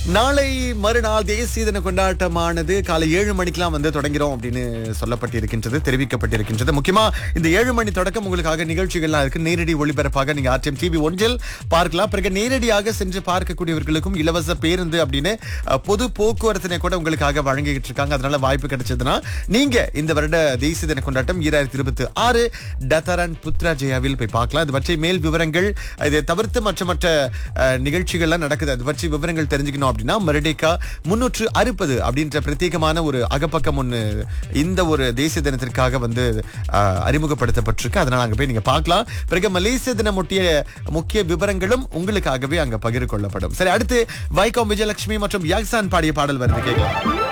நாளை மறுநாள் தேசிய தின கொண்டாட்டமானது காலை ஏழு மணிக்கெல்லாம் வந்து தொடங்கிறோம் அப்படின்னு சொல்லப்பட்டிருக்கின்றது தெரிவிக்கப்பட்டிருக்கின்றது முக்கியமா இந்த ஏழு மணி தொடக்கம் உங்களுக்காக நிகழ்ச்சிகள்லாம் இருக்கு நேரடி ஒளிபரப்பாக நீங்க ஆர்டிஎம் டிவி ஒன்றில் பார்க்கலாம் பிறகு நேரடியாக சென்று பார்க்கக்கூடியவர்களுக்கும் இலவச பேருந்து அப்படின்னு அஹ், பொது போக்குவரத்தினை கூட உங்களுக்காக வழங்கிட்டு இருக்காங்க அதனால வாய்ப்பு கிடைச்சதுன்னா நீங்க இந்த வருட தேசிய தின கொண்டாட்டம் ஈராயிரத்தி இருபத்தி ஆறு டத்தரன் புத்ரா ஜெயாவில் போய் பார்க்கலாம் இது பற்றி மேல் விவரங்கள் இதை தவிர்த்து மற்ற மற்ற அஹ், நிகழ்ச்சிகள்லாம் நடக்குது அது பற்றி விவரங்கள் தெரிஞ்சுக்கணும் அப்படின்னா மெரடேக்கா முன்னூற்று அறுபது அப்படின்ற பிரத்யேகமான ஒரு அகப்பக்கம் ஒண்ணு இந்த ஒரு தேசிய தினத்திற்காக வந்து அஹ், அறிமுகப்படுத்தப்பட்டிருக்கு அதனால அங்க போய் நீங்க பார்க்கலாம் பிறகு மலேசிய தினம் ஒட்டிய முக்கிய விவரங்களும் உங்களுக்காகவே அங்க பகிர்ந்து கொள்ளப்படும் சரி அடுத்து வைகோம் விஜயலட்சுமி மற்றும் யாக்சான் பாடிய பாடல் வருது கேட்கலாம்